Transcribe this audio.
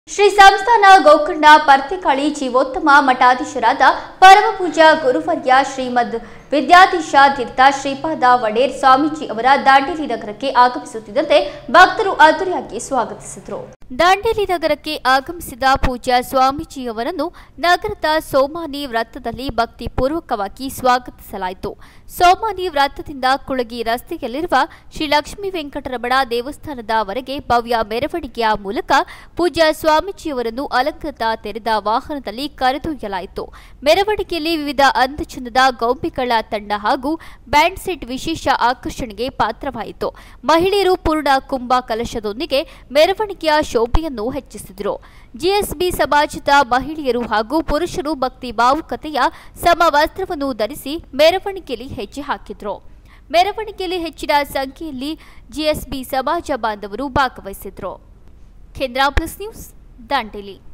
ಶ್ರೀ ಸಂಸ್ಥಾನ ಗೋಕರ್ಣ ಪರ್ತಿಕಾಳಿ ಜೀವೋತ್ತಮ ಮಠಾಧೀಶರಾದ ಪರಮಪೂಜ್ಯ ಗುರುವರ್ಯ ಶ್ರೀಮದ್ ವಿದ್ಯಾಧೀಶ ತೀರ್ಥ ಶ್ರೀಪಾದ ವಡೇರ್ ಸ್ವಾಮೀಜಿ ಅವರ ದಾಂಡೇಲಿ ನಗರಕ್ಕೆ ಆಗಮಿಸುತ್ತಿದ್ದಂತೆ ಭಕ್ತರು ಅದ್ದೂರಿಯಾಗಿ ಸ್ವಾಗತಿಸಿದರು ದಾಂಡೇಲಿ ನಗರಕ್ಕೆ ಆಗಮಿಸಿದ ಪೂಜ್ಯ ಸ್ವಾಮೀಜಿಯವರನ್ನು ನಗರದ ಸೋಮಾನಿ ವೃತ್ತದಲ್ಲಿ ಭಕ್ತಿಪೂರ್ವಕವಾಗಿ ಸ್ವಾಗತಿಸಲಾಯಿತು ಸೋಮಾನಿ ವೃತ್ತದಿಂದ ಕುಳಗಿ ರಸ್ತೆಯಲ್ಲಿರುವ ಶ್ರೀ ಲಕ್ಷ್ಮೀ ವೆಂಕಟರಮಣ ದೇವಸ್ಥಾನದವರೆಗೆ ಭವ್ಯ ಮೆರವಣಿಗೆಯ ಮೂಲಕ ಪೂಜ್ಯ ಸ್ವಾಮೀಜಿಯವರನ್ನು ಅಲಂಕೃತ ತೆರೆದ ವಾಹನದಲ್ಲಿ ಕರೆದೊಯ್ಯಲಾಯಿತು ಮೆರವಣಿಗೆಯಲ್ಲಿ ವಿವಿಧ ಅಂದಚಂದದ ಗೊಂಬೆಗಳ ತಂಡ ಹಾಗೂ ಬ್ಯಾಂಡ್ ಸೆಟ್ ವಿಶೇಷ ಆಕರ್ಷಣೆಗೆ ಪಾತ್ರವಾಯಿತು ಮಹಿಳೆಯರು ಪೂರ್ಣ ಕುಂಭ ಕಲಶದೊಂದಿಗೆ ಮೆರವಣಿಗೆಯ ಶೋಭೆಯನ್ನು ಹೆಚ್ಚಿಸಿದರು ಜಿಎಸ್ಬಿ ಸಮಾಜದ ಮಹಿಳೆಯರು ಹಾಗೂ ಪುರುಷರು ಭಕ್ತಿ ಭಾವುಕತೆಯ ಸಮವಸ್ತ್ರವನ್ನು ಧರಿಸಿ ಮೆರವಣಿಗೆಯಲ್ಲಿ ಹೆಜ್ಜೆ ಹಾಕಿದ್ರು ಮೆರವಣಿಗೆಯಲ್ಲಿ ಹೆಚ್ಚಿನ ಸಂಖ್ಯೆಯಲ್ಲಿ ಜಿಎಸ್ಬಿ ಸಮಾಜ ಬಾಂಧವರು ಭಾಗವಹಿಸಿದ್ರು ಕೇಂದ್ರ ಪ್ಲಸ್ ನ್ಯೂಸ್ ದಾಂಡೇಲಿ